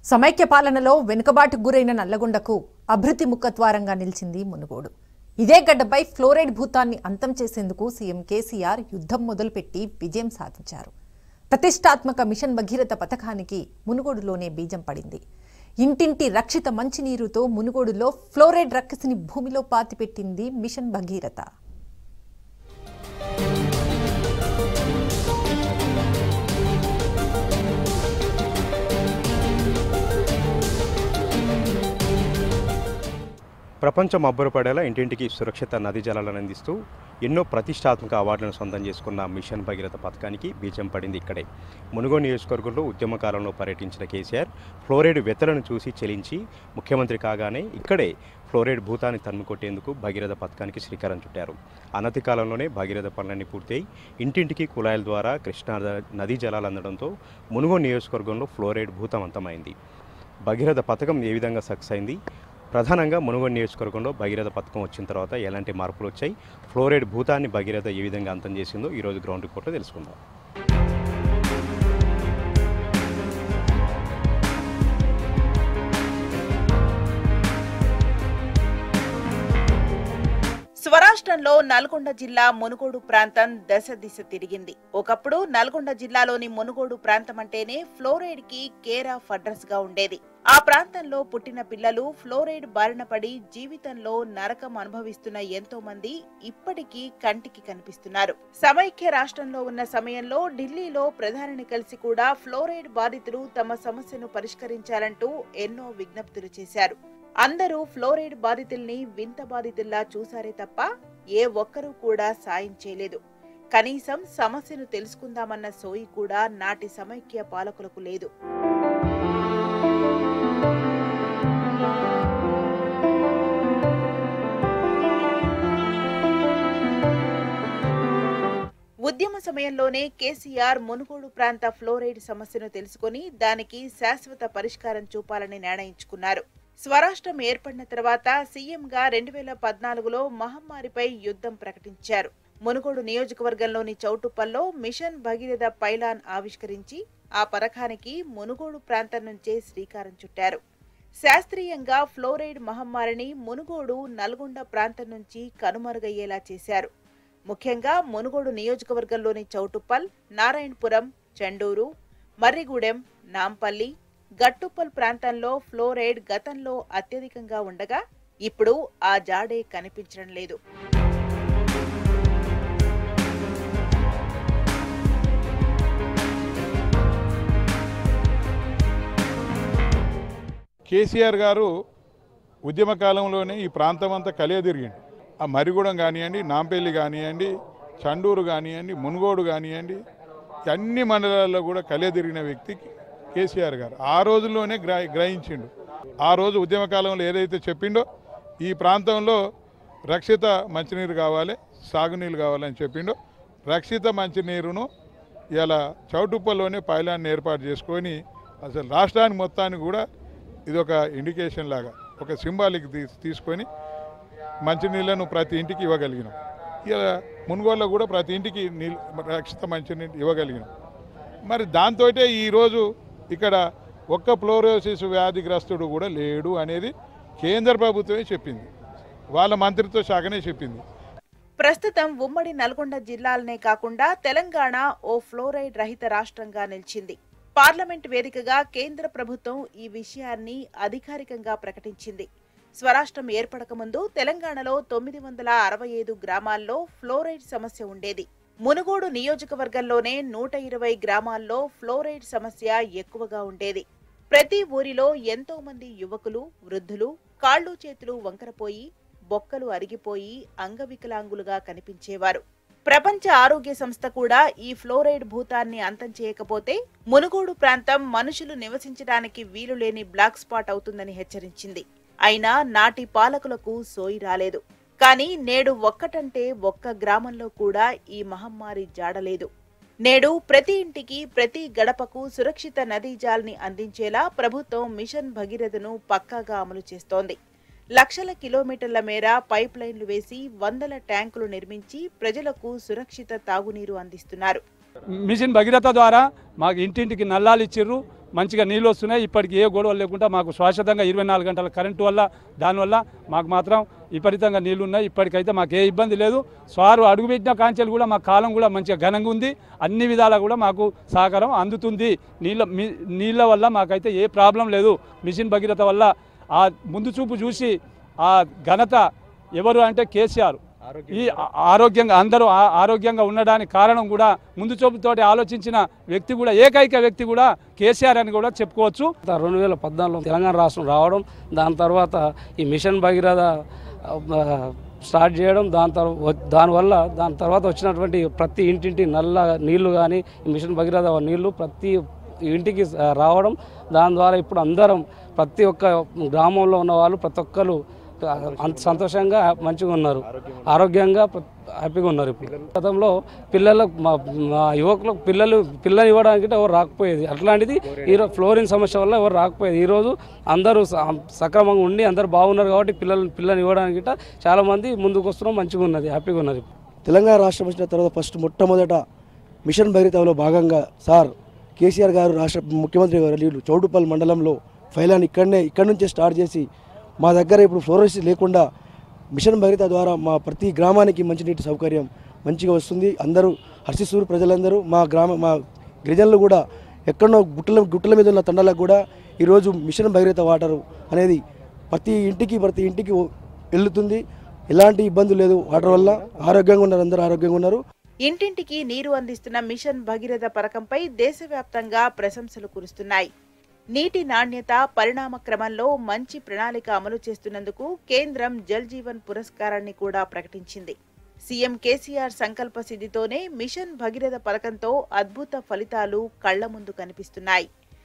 సమైక్య పాలనలో వెనుకబాటుకు గురైన నల్లగొండకు అభివృద్ధి ముఖద్వారంగా నిలిచింది మునుగోడు ఇదే గడ్డపై ఫ్లోరైడ్ భూతాన్ని అంతం చేసేందుకు సీఎం కేసీఆర్ యుద్ధం మొదలుపెట్టి విజయం సాధించారు ప్రతిష్టాత్మక మిషన్ భగీరథ పథకానికి మునుగోడులోనే బీజం పడింది ఇంటింటి రక్షిత మంచినీరుతో మునుగోడులో ఫ్లోరైడ్ రక్కసిని భూమిలో పాతిపెట్టింది మిషన్ భగీరథ ప్రపంచం అబ్బురపడేలా ఇంటింటికి సురక్షిత నదీ జలాలను అందిస్తూ ఎన్నో ప్రతిష్టాత్మక అవార్డులను సొంతం చేసుకున్న మిషన్ భగీరథ పథకానికి బీజం పడింది ఇక్కడే మునుగోడు నియోజకవర్గంలో ఉద్యమ కాలంలో పర్యటించిన కేసీఆర్ ఫ్లోరైడ్ వెత్తలను చూసి చెలించి ముఖ్యమంత్రి కాగానే ఇక్కడే ఫ్లోరైడ్ భూతాన్ని తన్నుకొట్టేందుకు భగీరథ పథకానికి శ్రీకారం చుట్టారు అనతి కాలంలోనే భగీరథ పనులన్నీ పూర్తయి ఇంటింటికి కుళాయిల ద్వారా కృష్ణా నదీ జలాలు అందడంతో మునుగోడు నియోజకవర్గంలో ఫ్లోరైడ్ భూతం అంతమైంది భగీరథ పథకం ఏ విధంగా సక్సెస్ అయింది ప్రధానంగా మునుగోడు నియోజకవర్గంలో భగీరథ పథకం వచ్చిన తర్వాత ఎలాంటి మార్పులు వచ్చాయి ఫ్లోరైడ్ భూతాన్ని భగీరథ ఏ విధంగా అంతం చేసిందో ఈరోజు గ్రౌండ్ రిపోర్ట్లో తెలుసుకుందాం స్వరాష్ట్రంలో నల్గొండ జిల్లా మునుగోడు ప్రాంతం దశ దిశ తిరిగింది ఒకప్పుడు నల్గొండ జిల్లాలోని మునుగోడు ప్రాంతం అంటేనే ఫ్లోరైడ్ కి కేర్ ఆఫ్ అడ్రస్ గా ఉండేది ఆ ప్రాంతంలో పుట్టిన పిల్లలు ఫ్లోరైడ్ బారిన పడి జీవితంలో నరకం అనుభవిస్తున్న ఎంతో మంది ఇప్పటికీ కంటికి కనిపిస్తున్నారు సమైక్య రాష్ట్రంలో ఉన్న సమయంలో ఢిల్లీలో ప్రధానిని కలిసి కూడా ఫ్లోరైడ్ బాధితులు తమ సమస్యను పరిష్కరించాలంటూ ఎన్నో విజ్ఞప్తులు చేశారు అందరూ ఫ్లోరైడ్ బాధితుల్ని వింత బాధితుల్లా చూసారే తప్ప ఏ ఒక్కరూ కూడా సాయం చేయలేదు కనీసం సమస్యను తెలుసుకుందామన్న సోయి కూడా నాటి సమైక్య పాలకులకు లేదు ఉద్యమ సమయంలోనే కేసీఆర్ మునుగోడు ప్రాంత ఫ్లోరైడ్ సమస్యను తెలుసుకొని దానికి శాశ్వత పరిష్కారం చూపాలని నిర్ణయించుకున్నారు స్వరాష్ట్రం ఏర్పడిన తర్వాత సీఎంగా రెండు వేల పద్నాలుగులో మహమ్మారిపై యుద్ధం ప్రకటించారు మునుగోడు నియోజకవర్గంలోని చౌటుప్పల్లో మిషన్ భగీరథ పైలాన్ ఆవిష్కరించి ఆ పథకానికి మునుగోడు ప్రాంతం నుంచే శ్రీకారం చుట్టారు శాస్త్రీయంగా ఫ్లోరైడ్ మహమ్మారిని మునుగోడు నల్గొండ ప్రాంతం నుంచి కనుమరుగయ్యేలా చేశారు ముఖ్యంగా మునుగోడు నియోజకవర్గంలోని చౌటుప్పల్ నారాయణపురం చండూరు మర్రిగూడెం నాంపల్లి గట్టుప్పల్ ప్రాంతంలో ఫ్లోరైడ్ గతంలో అత్యధికంగా ఉండగా ఇప్పుడు ఆ జాడే కనిపించడం లేదు కేసీఆర్ గారు ఉద్యమ కాలంలోనే ఈ ప్రాంతం అంతా కలియదిరిగిండు ఆ మరిగూడెం కానివ్వండి నాంపల్లి కానివ్వండి చండూరు కానివ్వండి మునుగోడు కానివ్వండి అన్ని మండలాల్లో కూడా కలియదిరిగిన వ్యక్తి కేసీఆర్ గారు ఆ రోజుల్లోనే గ్ర గ్రహించిండు ఆ రోజు ఉద్యమ కాలంలో ఏదైతే చెప్పిండో ఈ ప్రాంతంలో రక్షిత మంచినీరు కావాలి సాగునీళ్ళు కావాలని చెప్పిండో రక్షిత మంచినీరును ఇలా చౌటుప్పల్లోనే పైలాన్ని ఏర్పాటు చేసుకొని అసలు రాష్ట్రానికి మొత్తానికి కూడా ఇది ఒక ఇండికేషన్ లాగా ఒక సింబాలిక్ తీ- తీసుకొని మంచినీళ్ళను ప్రతి ఇంటికి ఇవ్వగలిగినాం ఇలా మునుగోళ్ళలో కూడా ప్రతి ఇంటికి నీళ్ళు రక్షిత మంచినీళ్ళు ఇవ్వగలిగినాం మరి దాంతో ఈరోజు ఇక్కడ ఒక్క ఫ్లోరోసిస్ వ్యాధిగ్రస్తుడు కూడా లేడు అనేది కేంద్ర ప్రభుత్వమే చెప్పింది వాళ్ళ మంత్రిత్వ శాఖనే చెప్పింది ప్రస్తుతం ఉమ్మడి నల్గొండ జిల్లాలనే కాకుండా తెలంగాణ ఓ ఫ్లోరైడ్ రహిత రాష్ట్రంగా నిలిచింది పార్లమెంట్ వేదికగా కేంద్ర ప్రభుత్వం ఈ విషయాన్ని అధికారికంగా ప్రకటించింది స్వరాష్ట్రం ఏర్పడక ముందు తెలంగాణలో తొమ్మిది వందల అరవై ఐదు గ్రామాల్లో ఫ్లోరైడ్ సమస్య ఉండేది మునుగోడు నియోజకవర్గంలోనే నూట ఇరవై గ్రామాల్లో ఫ్లోరైడ్ సమస్య ఎక్కువగా ఉండేది ప్రతి ఊరిలో ఎంతో మంది యువకులు వృద్ధులు కాళ్ళు చేతులు వంకరపోయి బొక్కలు అరిగిపోయి అంగవికలాంగులుగా కనిపించేవారు ప్రపంచ ఆరోగ్య సంస్థ కూడా ఈ ఫ్లోరైడ్ భూతాన్ని అంతం చేయకపోతే మునుగోడు ప్రాంతం మనుషులు నివసించడానికి వీలు లేని బ్లాక్ స్పాట్ అవుతుందని హెచ్చరించింది అయినా నాటి పాలకులకు సోయి రాలేదు కానీ నేడు ఒక్కటంటే ఒక్క గ్రామంలో కూడా ఈ మహమ్మారి జాడలేదు నేడు ప్రతి ఇంటికి ప్రతి గడపకు సురక్షిత నదీ జాల్ని అందించేలా ప్రభుత్వం మిషన్ భగీరథను పక్కాగా అమలు చేస్తోంది లక్షల కిలోమీటర్ల మేర పైప్ లైన్లు వేసి వందల ట్యాంకులు నిర్మించి ప్రజలకు సురక్షిత తాగునీరు అందిస్తున్నారు మిషన్ భగీరథ ద్వారా మాకు ఇంటింటికి నల్లాలు ఇచ్చిర్రు మంచిగా నీళ్ళు వస్తున్నాయి ఇప్పటికి ఏ గొడవలు లేకుండా మాకు శాశ్వతంగా ఇరవై నాలుగు గంటల కరెంటు వల్ల దానివల్ల మాకు మాత్రం విపరీతంగా నీళ్లు ఉన్నాయి ఇప్పటికైతే మాకు ఏ ఇబ్బంది లేదు స్వారు అడుగుపెట్టిన కాంచెలు కూడా మా కాలం కూడా మంచిగా ఘనంగా ఉంది అన్ని విధాలా కూడా మాకు సహకారం అందుతుంది నీళ్ళ మీ- నీళ్ళ వల్ల మాకైతే ఏ ప్రాబ్లం లేదు మిషన్ భగీరథ వల్ల ఆ ముందు చూపు చూసి ఆ ఘనత ఎవరు అంటే కేసీఆర్ ఈ ఆ- ఆరోగ్యంగా అందరూ ఆ- ఆరోగ్యంగా ఉండడానికి కారణం కూడా ముందు చూపుతోటి ఆలోచించిన వ్యక్తి కూడా ఏకైక వ్యక్తి కూడా కేసీఆర్ అని కూడా చెప్పుకోవచ్చు రెండు వేల పద్నాలుగులో తెలంగాణ రాష్ట్రం రావడం దాని తర్వాత ఈ మిషన్ భగీరథ ఆ, స్టార్ట్ చేయడం దాని తర్వాత దానివల్ల దాని తర్వాత వచ్చినటువంటి ప్రతి ఇంటింటి నల్ల నీళ్లు కానీ ఈ మిషన్ భగీరథ నీళ్లు ప్రతి ఇంటికి ఆ, రావడం దాని ద్వారా ఇప్పుడు అందరం ప్రతి ఒక్క గ్రామంలో ఉన్న వాళ్ళు ప్రతి ఒక్కరు ఆ, అంత సంతోషంగా మంచిగా ఉన్నారు ఆరోగ్యంగా ప్ర- హ్యాపీగా ఉన్నారు ఇప్పుడు గతంలో పిల్లలకు మా మా యువకులకు పిల్లలు పిల్లలు ఇవ్వడానికి ఎవరు రాకపోయేది అట్లాంటిది ఈరోజు ఫ్లోరిన్ సమస్య వల్ల ఎవరు రాకపోయేది ఈరోజు అందరూ స- సక్రమంగా ఉండి అందరూ బాగున్నారు కాబట్టి పిల్లలు పిల్లలు ఇవ్వడానికి గిట్ట చాలా మంది ముందుకు వస్తున్నాం మంచిగా ఉన్నది హ్యాపీగా ఉన్నారు ఇప్పుడు. తెలంగాణ రాష్ట్రం వచ్చిన తర్వాత ఫస్ట్ మొట్టమొదట మిషన్ భగీరథలో భాగంగా సార్ కేసీఆర్ గారు రాష్ట్ర ముఖ్యమంత్రి గారు వీళ్ళు చౌటుపల్లి మండలంలో ఫైలాన్ని ఇక్కడనే ఇక్కడి నుంచే స్టార్ట్ చేసి మా దగ్గర ఇప్పుడు ఫ్లోరెస్ లేకుండా మిషన్ భగీరథ ద్వారా మా ప్రతి గ్రామానికి మంచినీటి సౌకర్యం మంచిగా వస్తుంది అందరూ హర్షిసూరు ప్రజలందరూ మా గ్రామ మా గిరిజనులు కూడా ఎక్కడో గుట్టల గుట్టల మీద ఉన్న తండాలకు కూడా ఈరోజు మిషన్ భగీరథ వాటరు అనేది ప్రతి ఇంటికి ప్రతి ఇంటికి వెళ్తుంది ఎలాంటి ఇబ్బంది లేదు వాటర్ వల్ల ఆరోగ్యంగా ఉన్నారు అందరూ ఆరోగ్యంగా ఉన్నారు ఇంటింటికి నీరు అందిస్తున్న మిషన్ భగీరథ పథకంపై దేశవ్యాప్తంగా ప్రశంసలు కురుస్తున్నాయి నీటి నాణ్యత పరిణామ క్రమంలో మంచి ప్రణాళిక అమలు చేస్తున్నందుకు కేంద్రం జల్ జీవన్ పురస్కారాన్ని కూడా ప్రకటించింది సీఎం కేసీఆర్ సంకల్ప సిద్ధితోనే మిషన్ భగీరథ పథకంతో అద్భుత ఫలితాలు కళ్ల ముందు కనిపిస్తున్నాయి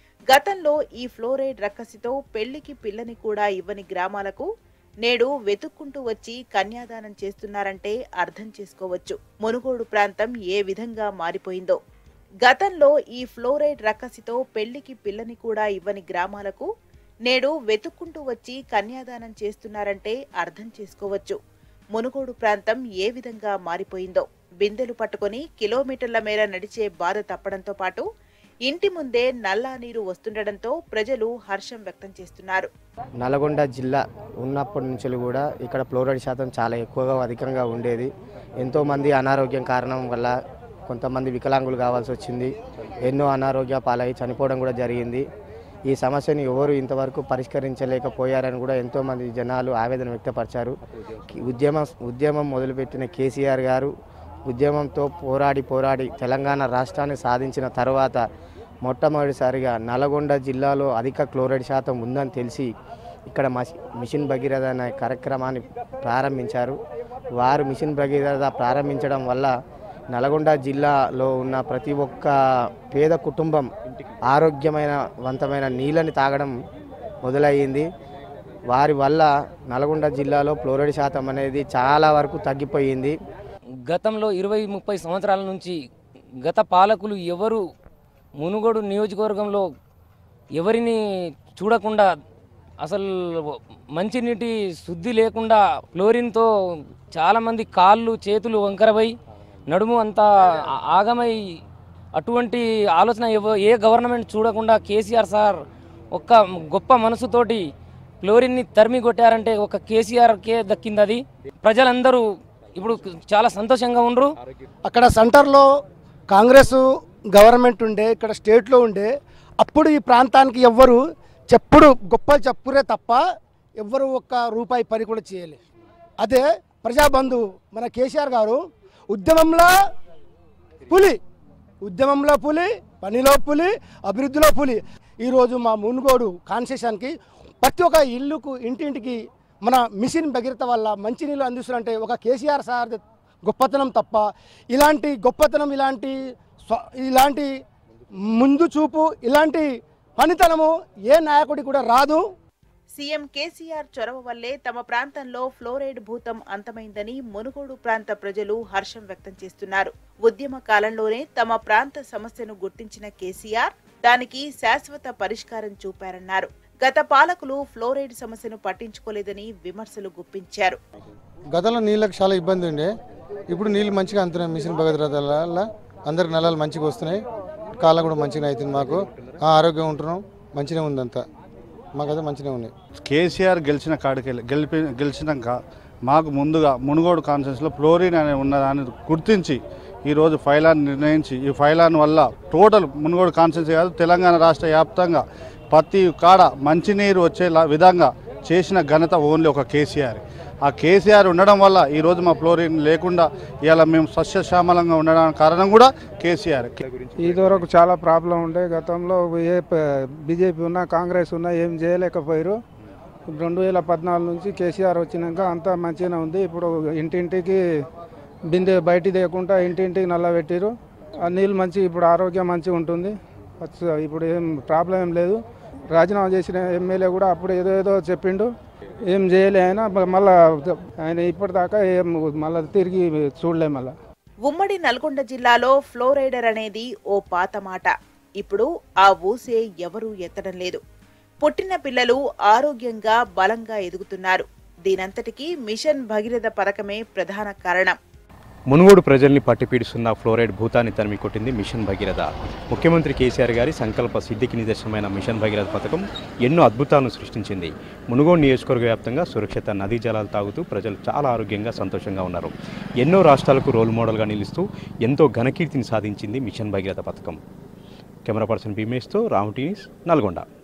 గతంలో ఈ ఫ్లోరైడ్ రక్కసితో పెళ్లికి పిల్లని కూడా ఇవ్వని గ్రామాలకు నేడు వెతుక్కుంటూ వచ్చి కన్యాదానం చేస్తున్నారంటే అర్థం చేసుకోవచ్చు మునుగోడు ప్రాంతం ఏ విధంగా మారిపోయిందో గతంలో ఈ ఫ్లోరైడ్ రక్కసితో పెళ్లికి పిల్లని కూడా ఇవ్వని గ్రామాలకు నేడు వెతుక్కుంటూ వచ్చి కన్యాదానం చేస్తున్నారంటే అర్థం చేసుకోవచ్చు మునుగోడు ప్రాంతం ఏ విధంగా మారిపోయిందో బిందెలు పట్టుకొని కిలోమీటర్ల మేర నడిచే బాధ తప్పడంతో పాటు ఇంటి ముందే నల్లా నీరు వస్తుండటంతో ప్రజలు హర్షం వ్యక్తం చేస్తున్నారు నల్గొండ జిల్లా ఉన్నప్పటి నుంచి కూడా ఇక్కడ ఫ్లోరైడ్ శాతం చాలా ఎక్కువగా అధికంగా ఉండేది ఎంతోమంది అనారోగ్యం కారణం వల్ల కొంతమంది వికలాంగులు కావాల్సి వచ్చింది ఎన్నో అనారోగ్య పాలై చనిపోవడం కూడా జరిగింది ఈ సమస్యను ఎవరు ఇంతవరకు పరిష్కరించలేకపోయారని కూడా ఎంతోమంది జనాలు ఆవేదన వ్యక్తపరిచారు ఉద్యమం ఉద్యమం మొదలుపెట్టిన కేసీఆర్ గారు ఉద్యమంతో పోరాడి పోరాడి తెలంగాణ రాష్ట్రాన్ని సాధించిన తర్వాత మొట్టమొదటిసారిగా నల్గొండ జిల్లాలో అధిక క్లోరైడ్ శాతం ఉందని తెలిసి ఇక్కడ మసి- మిషన్ భగీరథ అనే కార్యక్రమాన్ని ప్రారంభించారు వారు మిషన్ భగీరథ ప్రారంభించడం వల్ల నల్గొండ జిల్లాలో ఉన్న ప్రతి ఒక్క పేద కుటుంబం ఆరోగ్యమైన వంతమైన నీళ్ళని తాగడం మొదలయ్యింది వారి వల్ల నల్గొండ జిల్లాలో ఫ్లోరైడ్ శాతం అనేది చాలా వరకు తగ్గిపోయింది గతంలో ఇరవై ముప్పై సంవత్సరాల నుంచి గత పాలకులు ఎవరు మునుగోడు నియోజకవర్గంలో ఎవరిని చూడకుండా అసలు మంచినీటి శుద్ధి లేకుండా క్లోరిన్తో చాలామంది కాళ్ళు చేతులు వంకరపై నడుము అంతా ఆ- ఆగమై అటువంటి ఆలోచన ఎవ ఏ గవర్నమెంట్ చూడకుండా కేసీఆర్ సార్ ఒక్క గొప్ప మనసుతోటి క్లోరిన్ని తరిమి కొట్టారంటే ఒక కేసీఆర్కే దక్కింది అది ప్రజలందరూ ఇప్పుడు చాలా సంతోషంగా ఉండరు అక్కడ సెంటర్లో కాంగ్రెస్ గవర్నమెంట్ ఉండే ఇక్కడ స్టేట్లో ఉండే అప్పుడు ఈ ప్రాంతానికి ఎవ్వరు చెప్పుడు గొప్ప చెప్పురే తప్ప ఎవ్వరు ఒక్క రూపాయి పని కూడా చేయలేదు అదే ప్రజాబంధు మన కేసీఆర్ గారు ఉద్యమంలో పులి ఉద్యమంలో పులి పనిలో పులి అభివృద్ధిలో పులి ఈరోజు మా మునుగోడు కాన్సెషన్కి ప్రతి ఒక్క ఇల్లుకు ఇంటింటికి మన మిషన్ భగీరథ వల్ల మంచినీళ్ళు అందిస్తున్నారంటే ఒక కేసీఆర్ సార్ గొప్పతనం తప్ప ఇలాంటి గొప్పతనం ఇలాంటి స్వ- ఇలాంటి ముందు చూపు ఇలాంటి పనితనము ఏ నాయకుడికి కూడా రాదు సీఎం కేసీఆర్ చొరవ వల్లే తమ ప్రాంతంలో ఫ్లోరైడ్ భూతం అంతమైందని మునుగోడు ప్రాంత ప్రజలు హర్షం వ్యక్తం చేస్తున్నారు ఉద్యమ కాలంలోనే తమ ప్రాంత సమస్యను గుర్తించిన కేసీఆర్ దానికి శాశ్వత పరిష్కారం చూపారన్నారు గత పాలకులు ఫ్లోరైడ్ సమస్యను పట్టించుకోలేదని విమర్శలు గుప్పించారు గతంలో నీళ్ళకి చాలా ఇబ్బంది ఉండే ఇప్పుడు నీళ్ళు మంచిగా అందుతున్నాయి మిషన్ భగీరథ వల్ల అందరికి నల్లాలు మంచిగా వస్తున్నాయి కాలం కూడా మంచిగా అవుతుంది మాకు ఆ, ఆరోగ్యం ఉంటున్నాం మంచిగా ఉంది అంతా మాకైతే మంచిగా ఉన్నాయి కేసీఆర్ గెలిచిన కాడికి గెలిపి గెలిచినాక మాకు ముందుగా మునుగోడు కాన్ఫరెన్స్లో ఫ్లోరిన్ అనే ఉన్నదాన్ని గుర్తించి ఈరోజు ఫైలాన్ నిర్ణయించి ఈ ఫైలాన్ వల్ల టోటల్ మునుగోడు కాన్ఫరెన్స్ కాదు తెలంగాణ రాష్ట్ర వ్యాప్తంగా ప్రతి కాడ మంచినీరు వచ్చేలా విధంగా చేసిన ఘనత ఓన్లీ ఒక కేసీఆర్ ఆ కేసీఆర్ ఉండడం వల్ల ఈరోజు మా ఫ్లోరిన్ లేకుండా ఇవాళ మేము సస్యశ్యామలంగా ఉండడానికి కారణం కూడా కేసీఆర్ ఇదివరకు చాలా ప్రాబ్లం ఉండే గతంలో ఏ బీజేపీ ఉన్నా కాంగ్రెస్ ఉన్నా ఏం చేయలేకపోయారు రెండు వేల పద్నాలుగు నుంచి కేసీఆర్ వచ్చినాక అంతా మంచిగానే ఉంది ఇప్పుడు ఇంటింటికి బిందె బయట తీయకుండా ఇంటింటికి నల్ల పెట్టిరు ఆ నీళ్ళు మంచి ఇప్పుడు ఆరోగ్యం మంచిగా ఉంటుంది అచ్చ- ఇప్పుడు ఏం ప్రాబ్లం ఏం లేదు రాజీనామా చేసిన ఎమ్మెల్యే కూడా అప్పుడు ఏదో ఏదో చెప్పిండు ఏం చేయలే ఆయన మళ్ళా ఆయన ఇప్పటిదాకా ఏం మళ్ళీ తిరిగి చూడలే మళ్ళీ ఉమ్మడి నల్గొండ జిల్లాలో ఫ్లోరైడర్ అనేది ఓ పాత మాట ఇప్పుడు ఆ ఊసే ఎవరూ ఎత్తడం లేదు పుట్టిన పిల్లలు ఆరోగ్యంగా బలంగా ఎదుగుతున్నారు దీనంతటికీ మిషన్ భగీరథ పథకమే ప్రధాన కారణం మునుగోడు ప్రజల్ని పట్టిపీడుస్తున్న ఫ్లోరైడ్ భూతాన్ని తరిమి కొట్టింది మిషన్ భగీరథ ముఖ్యమంత్రి కేసీఆర్ గారి సంకల్ప సిద్ధికి నిదర్శనమైన మిషన్ భగీరథ పథకం ఎన్నో అద్భుతాలను సృష్టించింది మునుగోడు నియోజకవర్గ వ్యాప్తంగా సురక్షిత నదీ జలాలు తాగుతూ ప్రజలు చాలా ఆరోగ్యంగా సంతోషంగా ఉన్నారు ఎన్నో రాష్ట్రాలకు రోల్ మోడల్గా నిలుస్తూ ఎంతో ఘనకీర్తిని సాధించింది మిషన్ భగీరథ పథకం కెమెరా పర్సన్ భీమేష్తో రామ్ టీవీస్ నల్గొండ